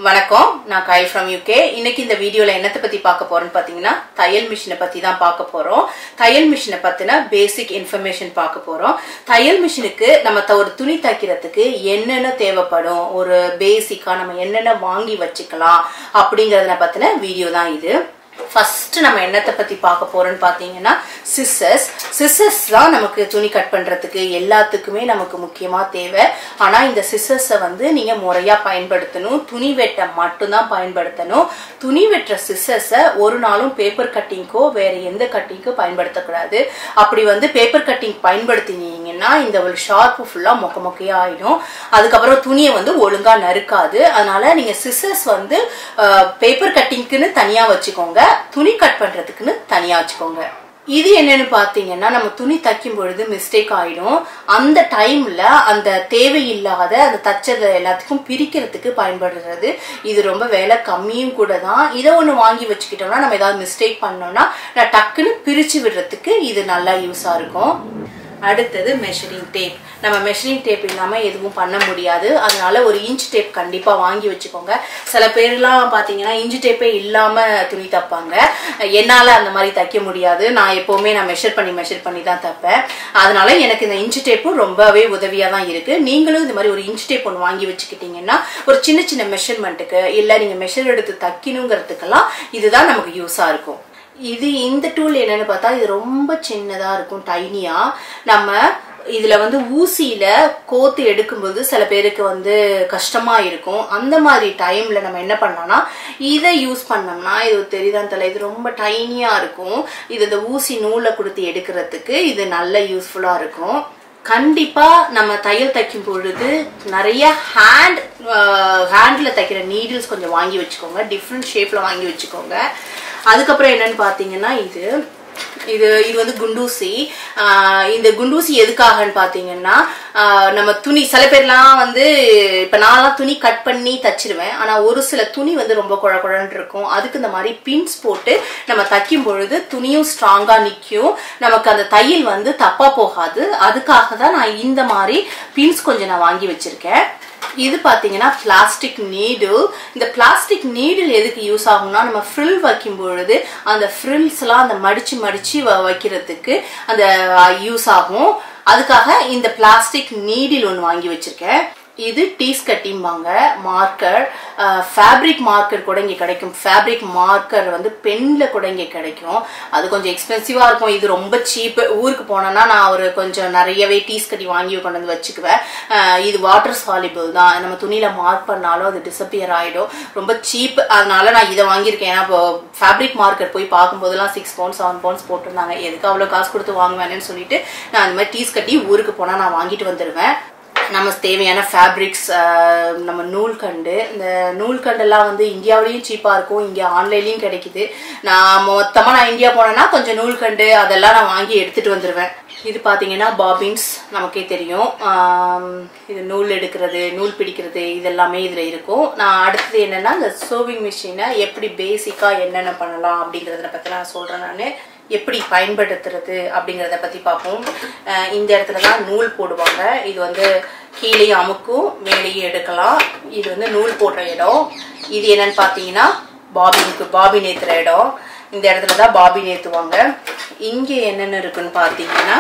வணக்கம் நான் காய் ஃப்ரம் யூகே இன்னைக்கு இந்த வீடியோல என்னத்தை பத்தி பார்க்க போறோம்னு பாத்தீங்கன்னா தையல் மிஷினை பத்தி தான் பார்க்க போறோம் தையல் மிஷினை பத்தின பேசிக் இன்ஃபர்மேஷன் பார்க்க போறோம் தையல் மிஷினுக்கு நம்ம த- ஒரு துணி தைக்கிறதுக்கு என்னென்ன தேவைப்படும் ஒரு பேசிக்கா நம்ம என்னென்ன வாங்கி வச்சுக்கலாம் அப்படிங்கறத பத்தின வீடியோ தான் இது ஃபர்ஸ்ட் நம்ம என்னத்தை பத்தி பார்க்க போறோம்னு பாத்தீங்கன்னா சிசர்ஸ் சிசர்ஸ் தான் நமக்கு துணி கட் பண்றதுக்கு எல்லாத்துக்குமே நமக்கு முக்கியமா தேவை ஆனா இந்த சிசர்ஸை வந்து நீங்க முறையா பயன்படுத்தணும் துணி வெட்ட மட்டும்தான் பயன்படுத்தணும் துணி வெட்டுற சிசர்ஸை ஒரு நாளும் பேப்பர் கட்டிங்க்கோ வேற எந்த கட்டிங்க்கோ பயன்படுத்தக்கூடாது அப்படி வந்து பேப்பர் கட்டிங் பயன்படுத்தினீங்கன்னா இந்த ஒரு ஷார்ப்பு ஃபுல்லா மொக்க மொக்கையா ஆயிடும் அதுக்கப்புறம் துணியை வந்து ஒழுங்கா நறுக்காது அதனால நீங்க சிசர்ஸ் வந்து பேப்பர் கட்டிங்க்குன்னு தனியா வச்சுக்கோங்க துணி கட் பண்றதுக்குன்னு தனியா வச்சுக்கோங்க இது என்னன்னு பாத்தீங்கன்னா நம்ம துணி தைக்கும் பொழுது மிஸ்டேக் ஆயிடும் அந்த டைம்ல அந்த தேவையில்லாத அந்த தச்சது எல்லாத்துக்கும் பிரிக்கிறதுக்கு பயன்படுறது இது ரொம்ப வேலை கம்மியும் கூட தான் இதை ஒண்ணு வாங்கி வச்சுக்கிட்டோம்னா நம்ம ஏதாவது மிஸ்டேக் பண்ணோம்னா நான் டக்குன்னு பிரிச்சு விடுறதுக்கு இது நல்லா யூஸா இருக்கும் அடுத்தது மெஷரிங் டேப் நம்ம மெஷரிங் டேப் இல்லாம எதுவும் பண்ண முடியாது அதனால ஒரு இன்ச் டேப் கண்டிப்பா வாங்கி வச்சுக்கோங்க சில பேர்லாம் பாத்தீங்கன்னா இன்ச் டேப்பே இல்லாம துணி தைப்பாங்க என்னால அந்த மாதிரி தைக்க முடியாது நான் எப்பவுமே நான் மெஷர் பண்ணி மெஷர் பண்ணி தான் தைப்பேன் அதனால எனக்கு இந்த இன்ச் டேப்பும் ரொம்பவே உதவியா தான் இருக்கு நீங்களும் இந்த மாதிரி ஒரு இன்ச் டேப் ஒன்று வாங்கி வச்சுக்கிட்டீங்கன்னா ஒரு சின்ன சின்ன மெஷர்மெண்ட்டுக்கு இல்ல நீங்க மெஷர் எடுத்து தைக்கணுங்கிறதுக்கெல்லாம் இதுதான் நமக்கு யூஸா இருக்கும் இது இந்த டூல் என்னன்னு பார்த்தா இது ரொம்ப சின்னதா இருக்கும் டைனியா நம்ம இதுல வந்து ஊசியில கோத்து எடுக்கும்போது சில பேருக்கு வந்து கஷ்டமா இருக்கும் அந்த மாதிரி டைம்ல நம்ம என்ன பண்ணலாம்னா இதை யூஸ் பண்ணோம்னா இது தெரியுதான் தலை இது ரொம்ப டைனியா இருக்கும் இது இந்த ஊசி நூலை கொடுத்து எடுக்கிறதுக்கு இது நல்ல யூஸ்ஃபுல்லா இருக்கும் கண்டிப்பா நம்ம தையல் தைக்கும் பொழுது நிறைய ஹேண்ட் ஹேண்ட்ல தைக்கிற நீடில்ஸ் கொஞ்சம் வாங்கி வச்சுக்கோங்க டிஃப்ரெண்ட் ஷேப்ல வாங்கி வச்சுக்கோங்க அதுக்கப்புறம் என்னன்னு பாத்தீங்கன்னா இது இது இது வந்து குண்டூசி ஆஹ் இந்த குண்டூசி எதுக்காகன்னு பாத்தீங்கன்னா ஆஹ் நம்ம துணி சில பேர்லாம் வந்து இப்ப நான்லாம் துணி கட் பண்ணி தச்சிருவேன் ஆனா ஒரு சில துணி வந்து ரொம்ப குழ குழன்னு இருக்கும் அதுக்கு இந்த மாதிரி பின்ஸ் போட்டு நம்ம தைக்கும் பொழுது துணியும் ஸ்ட்ராங்கா நிக்கும் நமக்கு அந்த தையல் வந்து தப்பா போகாது அதுக்காக தான் நான் இந்த மாதிரி பின்ஸ் கொஞ்சம் நான் வாங்கி வச்சிருக்கேன் இது பாத்தீங்கன்னா பிளாஸ்டிக் நீடில் இந்த பிளாஸ்டிக் நீடில் எதுக்கு யூஸ் ஆகும்னா நம்ம ஃப்ரில் வைக்கும் பொழுது அந்த ஃப்ரில்ஸ் எல்லாம் அந்த மடிச்சு மடிச்சு வ- வைக்கிறதுக்கு அந்த யூஸ் ஆகும் அதுக்காக இந்த பிளாஸ்டிக் நீடில் ஒன்று வாங்கி வச்சிருக்கேன் இது டீஸ் கட்டிம்பாங்க மார்க்கர் ஃபேப்ரிக் மார்க்கர் கூட இங்கே கிடைக்கும் ஃபேப்ரிக் மார்க்கர் வந்து பென்ல கூட இங்கே கிடைக்கும் அது கொஞ்சம் எக்ஸ்பென்சிவா இருக்கும் இது ரொம்ப சீப் ஊருக்கு போனேன்னா நான் ஒரு கொஞ்சம் நிறையவே டீஸ் கட்டி வாங்கி கொண்டு வந்து வச்சுக்குவேன் அஹ் இது வாட்டர் சாலிபிள் தான் நம்ம துணியில மார்க் பண்ணாலும் அது டிசப்பியர் ஆயிடும் ரொம்ப சீப் அதனால நான் இதை வாங்கியிருக்கேன் ஏன்னா இப்போ ஃபேப்ரிக் மார்க்கர் போய் பார்க்கும்போதெல்லாம் சிக்ஸ் பவுண்ட்ஸ் செவன் பவுண்ட்ஸ் போட்டிருந்தாங்க எதுக்கு அவ்வளோ காசு கொடுத்து வாங்குவேன்னு சொல்லிட்டு நான் அந்த மாதிரி டீஸ் கட்டி ஊருக்கு போனா நான் வாங்கிட்டு வந்துடுவேன் நம்ம தேவையான ஃபேப்ரிக்ஸ் நம்ம நூல்கண்டு இந்த நூல்கண்டெல்லாம் வந்து இந்தியாவிலையும் சீப்பாக இருக்கும் இங்கே ஆன்லைன்லையும் கிடைக்குது நான் மொத்தமாக நான் இந்தியா போனேன்னா கொஞ்சம் நூல்கண்டு அதெல்லாம் நான் வாங்கி எடுத்துட்டு வந்துடுவேன் இது பார்த்தீங்கன்னா பாபின்ஸ் நமக்கே தெரியும் ஆம், இது நூல் எடுக்கிறது நூல் பிடிக்கிறது இதெல்லாமே இதில் இருக்கும் நான் அடுத்தது என்னன்னா இந்த சோவிங் மிஷினை எப்படி பேசிக்காக என்னென்ன பண்ணலாம் அப்படிங்கிறத பற்றி நான் சொல்கிறேன் நான் எப்படி பயன்படுத்துறது அப்படிங்கிறத பத்தி பார்ப்போம் அஹ் இந்த இடத்துல தான் நூல் போடுவாங்க இது வந்து கீழேயும் அமுக்கும் மேலேயும் எடுக்கலாம் இது வந்து நூல் போடுற இடம் இது என்னன்னு பார்த்தீங்கன்னா பாபினுக்கு பாபின் ஏத்துற இடம் இந்த இடத்துல தான் பாபின் ஏத்துவாங்க இங்கே என்னென்ன இருக்குன்னு பார்த்தீங்கன்னா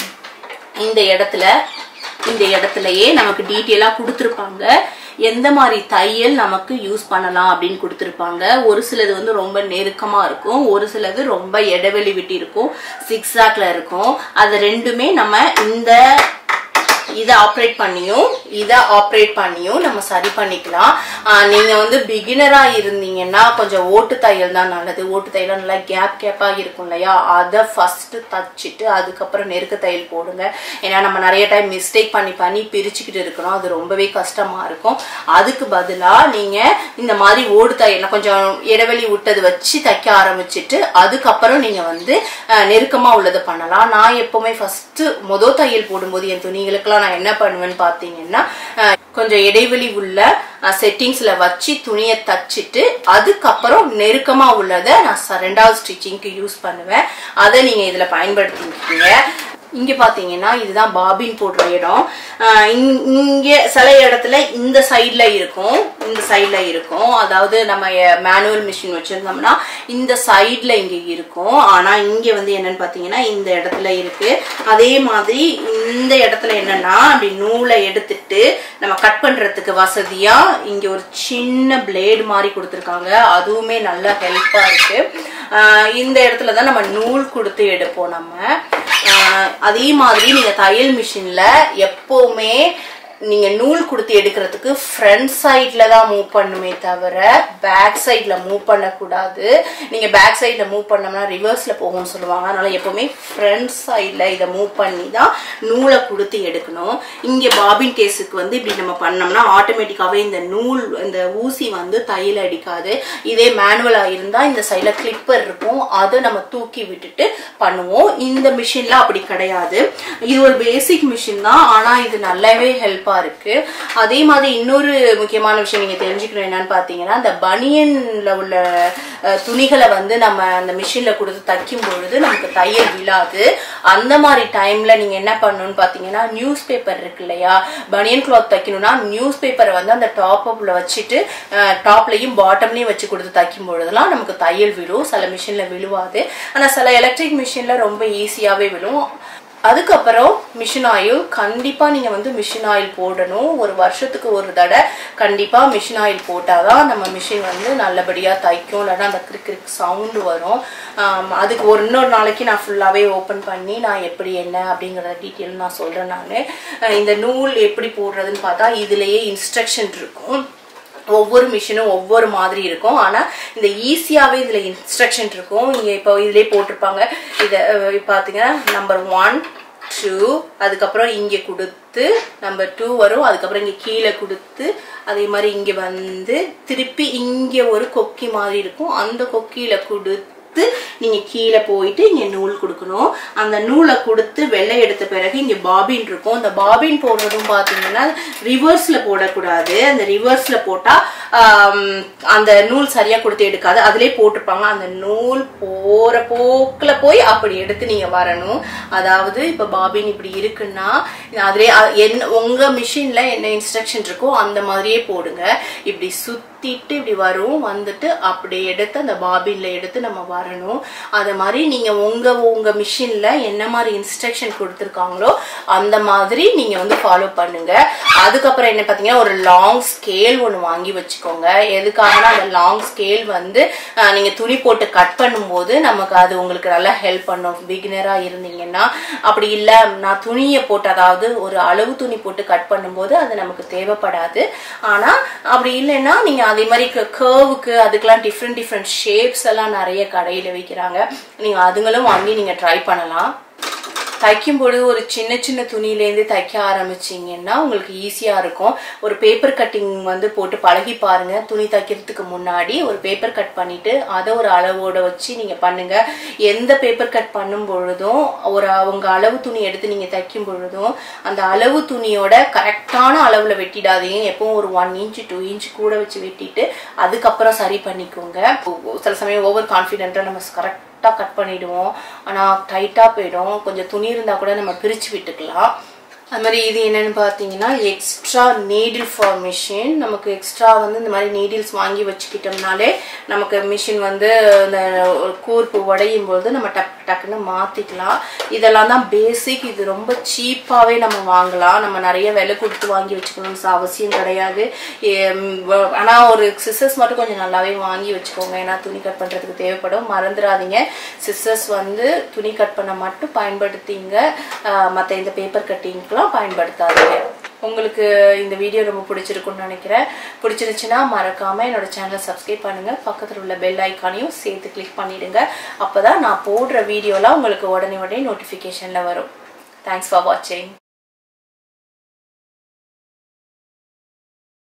இந்த இடத்துல இந்த இடத்துலயே நமக்கு டீட்டெயிலாக கொடுத்துருப்பாங்க எந்த மாதிரி தையல் நமக்கு யூஸ் பண்ணலாம் அப்படின்னு கொடுத்துருப்பாங்க ஒரு சிலது வந்து ரொம்ப நெருக்கமா இருக்கும் ஒரு சிலது ரொம்ப இடைவெளி விட்டு இருக்கும் சிக்ஸாக்ல இருக்கும் அது ரெண்டுமே நம்ம இந்த இதை ஆப்ரேட் பண்ணியும் இதை ஆப்ரேட் பண்ணியும் நம்ம சரி பண்ணிக்கலாம் ஆஹ் நீங்க வந்து பிகினரா இருந்தீங்கன்னா கொஞ்சம் ஓட்டு தையல் தான் நல்லது ஓட்டு தையல் நல்லா கேப் கேப்பா இருக்கும் இல்லையா அதை ஃபர்ஸ்ட் தச்சுட்டு அதுக்கப்புறம் நெருக்க தையல் போடுங்க ஏன்னா நம்ம நிறைய டைம் மிஸ்டேக் பண்ணி பண்ணி பிரிச்சுக்கிட்டு இருக்கிறோம் அது ரொம்பவே கஷ்டமா இருக்கும் அதுக்கு பதிலா நீங்க இந்த மாதிரி ஓடு தையல் கொஞ்சம் இடைவெளி விட்டது வச்சு தைக்க ஆரம்பிச்சிட்டு அதுக்கப்புறம் நீங்க வந்து அஹ், நெருக்கமா உள்ளதை பண்ணலாம் நான் எப்பவுமே ஃபர்ஸ்ட் மொத தையல் போடும்போது என் துணிகளுக்கெல்லாம் நான் என்ன பண்ணுவேன்னு பார்த்தீங்கன்னா அஹ், கொஞ்சம் இடைவெளி உள்ள செட்டிங்ஸ்ல வச்சு துணியை தச்சுட்டு அதுக்கப்புறம் நெருக்கமா உள்ளதை நான் ச- ரெண்டாவது ஸ்டிச்சிங்க்கு யூஸ் பண்ணுவேன் அதை நீங்க இதுல பயன்படுத்திக்கிங்க இங்க பாத்தீங்கன்னா இதுதான் பாபின் போடுற இடம் ஆஹ் இங்- இங்க சில இடத்துல இந்த சைட்ல இருக்கும் இந்த சைட்ல இருக்கும் அதாவது நம்ம மேனுவல் மிஷின் வச்சிருந்தோம்னா இந்த சைட்ல இங்க இருக்கும் ஆனா இங்க வந்து என்னன்னு பாத்தீங்கன்னா இந்த இடத்துல இருக்கு அதே மாதிரி இந்த இடத்துல என்னன்னா அப்படி நூலை எடுத்துட்டு நம்ம கட் பண்றதுக்கு வசதியா இங்க ஒரு சின்ன பிளேடு மாதிரி கொடுத்துருக்காங்க அதுவுமே நல்ல ஹெல்ப்பா இருக்கு ஆஹ் இந்த இடத்துல தான் நம்ம நூல் கொடுத்து எடுப்போம் நம்ம ஆஹ் அதே மாதிரி நீங்க தையல் மிஷின்ல எப்பவுமே நீங்க நூல் கொடுத்து எடுக்கிறதுக்கு ஃப்ரண்ட் சைட்ல தான் மூவ் பண்ணுமே தவிர பேக் சைட்ல மூவ் பண்ணக்கூடாது நீங்க பேக் சைட்ல மூவ் பண்ணோம்னா ரிவர்ஸ்ல போகும்னு சொல்லுவாங்க அதனால எப்பவுமே ஃப்ரண்ட் சைட்ல இதை மூவ் பண்ணி தான் நூலை கொடுத்து எடுக்கணும் இங்க பாபின் கேஸுக்கு வந்து இப்படி நம்ம பண்ணோம்னா ஆட்டோமேட்டிக்காவே இந்த நூல் இந்த ஊசி வந்து தையல் அடிக்காது இதே மேனுவலா இருந்தா இந்த சைட்ல கிளிப்பர் இருக்கும் அதை நம்ம தூக்கி விட்டுட்டு பண்ணுவோம் இந்த மிஷின்ல அப்படி கிடையாது இது ஒரு பேசிக் மிஷின் தான் ஆனா இது நல்லாவே ஹெல்ப்பா இருக்கு அதே மாதிரி இன்னொரு முக்கியமான விஷயம் நீங்க தெரிஞ்சுக்கணும் என்னன்னு பாத்தீங்கன்னா இந்த பனியன்ல உள்ள அஹ், துணிகளை வந்து நம்ம அந்த மிஷின்ல கொடுத்து தைக்கும் பொழுது நமக்கு தையல் விழாது அந்த மாதிரி டைம்ல நீங்க என்ன பண்ணணும்னு பாத்தீங்கன்னா நியூஸ் பேப்பர் இருக்கு இல்லையா பனியன் கிளாத் தைக்கணும்னா நியூஸ் பேப்பரை வந்து அந்த டாப் அப்ல வச்சுட்டு டாப்லயும் பாட்டம்லயும் வச்சு கொடுத்து தைக்கும் பொழுதுலாம் நமக்கு தையல் விழும் சில மிஷின்ல விழுவாது ஆனா சில எலக்ட்ரிக் மிஷின்ல ரொம்ப ஈஸியாவே விழும் அதுக்கப்புறம் மிஷின் ஆயில் கண்டிப்பா நீங்க வந்து மிஷின் ஆயில் போடணும் ஒரு வருஷத்துக்கு ஒரு தடவை கண்டிப்பா மிஷின் ஆயில் போட்டாதான் நம்ம மிஷின் வந்து நல்லபடியா தைக்கும் இல்லைன்னா அந்த கிரிக் கிரிக் சவுண்டு வரும் ஆம், அதுக்கு ஒரு இன்னொரு நாளைக்கு நான் ஃபுல்லாவே ஓபன் பண்ணி நான் எப்படி என்ன அப்படிங்கறத டீட்டெயில் நான் சொல்றேன் நான் இந்த நூல் எப்படி போடுறதுன்னு பார்த்தா இதுலயே இன்ஸ்ட்ரக்ஷன் இருக்கும் ஒவ்வொரு மிஷினும் ஒவ்வொரு மாதிரி இருக்கும் ஆனா இந்த ஈஸியாவே இதுல இன்ஸ்ட்ரக்ஷன் இருக்கும் இங்க இப்போ இதுலயே போட்டிருப்பாங்க இத அஹ், பாத்தீங்கன்னா நம்பர் ஒன் டூ அதுக்கப்புறம் இங்க கொடுத்து நம்பர் டூ வரும் அதுக்கப்புறம் இங்க கீழே கொடுத்து அதே மாதிரி இங்க வந்து திருப்பி இங்க ஒரு கொக்கி மாதிரி இருக்கும் அந்த கொக்கியில கொடுத்து நீங்க கீழே போயிட்டு இங்க நூல் கொடுக்கணும் அந்த நூலை கொடுத்து வெள்ளை எடுத்த பிறகு இங்க பாபின் இருக்கும் அந்த பாபின் போடுறதும் பாத்தீங்கன்னா ரிவர்ஸ்ல போடக்கூடாது அந்த ரிவர்ஸ்ல போட்டா ஆம், அந்த நூல் சரியா கொடுத்து எடுக்காது அதுலயே போட்டிருப்பாங்க அந்த நூல் போற போக்குல போய் அப்படி எடுத்து நீங்க வரணும் அதாவது இப்ப பாபின் இப்படி இருக்குன்னா அதுலயே அ- என்ன உங்க மிஷின்ல என்ன இன்ஸ்ட்ரக்ஷன் இருக்கோ அந்த மாதிரியே போடுங்க இப்படி சுத்திட்டு இப்படி வரும் வந்துட்டு அப்படி எடுத்து அந்த பாபின்ல எடுத்து நம்ம வரணும் அது மாதிரி நீங்க உங்க உங்க மிஷின்ல என்ன மாதிரி இன்ஸ்ட்ரக்ஷன் கொடுத்துருக்காங்களோ அந்த மாதிரி நீங்க வந்து ஃபாலோ பண்ணுங்க அதுக்கப்புறம் என்ன பாத்தீங்கன்னா ஒரு லாங் ஸ்கேல் ஒன்று வாங்கி வச்சுக்கோங்க எதுக்காகனா அந்த லாங் ஸ்கேல் வந்து அஹ், நீங்க துணி போட்டு கட் பண்ணும்போது நமக்கு அது உங்களுக்கு நல்லா ஹெல்ப் பண்ணும் பிகினரா இருந்தீங்கன்னா அப்படி இல்ல நான் துணியை போட்டு அதாவது ஒரு அளவு துணி போட்டு கட் பண்ணும்போது அது நமக்கு தேவைப்படாது ஆனா அப்படி இல்லைன்னா நீங்க அதே மாதிரி கேர்வுக்கு அதுக்கெல்லாம் டிஃப்ரெண்ட் டிஃப்ரெண்ட் ஷேப்ஸ் எல்லாம் நிறைய கடையில விற்கிறாங்க நீங்க அதுங்களும் வாங்கி நீங்க ட்ரை பண்ணலாம் தைக்கும் பொழுது ஒரு சின்ன சின்ன துணியிலேருந்து தைக்க ஆரம்பிச்சீங்கன்னா உங்களுக்கு ஈஸியா இருக்கும் ஒரு பேப்பர் கட்டிங் வந்து போட்டு பழகி பாருங்க துணி தைக்கிறதுக்கு முன்னாடி ஒரு பேப்பர் கட் பண்ணிட்டு அதை ஒரு அளவோட வச்சு நீங்க பண்ணுங்க எந்த பேப்பர் கட் பண்ணும் பொழுதும் ஒரு உங்க அளவு துணி எடுத்து நீங்க தைக்கும் பொழுதும் அந்த அளவு துணியோட கரெக்டான அளவுல வெட்டிடாதீங்க எப்பவும் ஒரு ஒன் இன்ச் டூ இன்ச் கூட வச்சு வெட்டிட்டு அதுக்கப்புறம் சரி பண்ணிக்கோங்க சில சமயம் ஓவர் கான்ஃபிடென்ட்டா நம்ம கரெக்ட் கரெக்டாக கட் பண்ணிடுவோம் ஆனால் டைட்டாக போயிடும் கொஞ்சம் துணி இருந்தால் கூட நம்ம பிரித்து விட்டுக்கலாம் அது மாதிரி இது என்னன்னு பார்த்தீங்கன்னா எக்ஸ்ட்ரா நீடில் ஃபார் மிஷின் நமக்கு எக்ஸ்ட்ரா வந்து இந்த மாதிரி நீடில்ஸ் வாங்கி வச்சுக்கிட்டோம்னாலே நமக்கு மிஷின் வந்து இந்த கூர்ப்பு உடையும் போது நம்ம டக் டக்குன்னு மாற்றிக்கலாம் இதெல்லாம் தான் பேசிக் இது ரொம்ப சீப்பாகவே நம்ம வாங்கலாம் நம்ம நிறைய விலை கொடுத்து வாங்கி வச்சுக்கணும்னு அவசியம் கிடையாது ஆனால் ஒரு சிசர்ஸ் மட்டும் கொஞ்சம் நல்லாவே வாங்கி வச்சுக்கோங்க ஏன்னா துணி கட் பண்ணுறதுக்கு தேவைப்படும் மறந்துடாதீங்க சிசர்ஸ் வந்து துணி கட் பண்ண மட்டும் பயன்படுத்திங்க மற்ற இந்த பேப்பர் கட்டிங்க்குலாம் பயன்படுத்தாதீங்க உங்களுக்கு இந்த வீடியோ ரொம்ப பிடிச்சிருக்கும்னு நினைக்கிறேன் பிடிச்சிருச்சுன்னா மறக்காம என்னோட சேனலை சப்ஸ்கிரைப் பண்ணுங்க பக்கத்தில் உள்ள பெல் ஐக்கானையும் சேர்த்து கிளிக் பண்ணிடுங்க அப்பதான் நான் போடுற வீடியோலாம் உங்களுக்கு உடனே உடனே நோட்டிஃபிகேஷன்ல வரும் தேங்க்ஸ் ஃபார் வாட்சிங்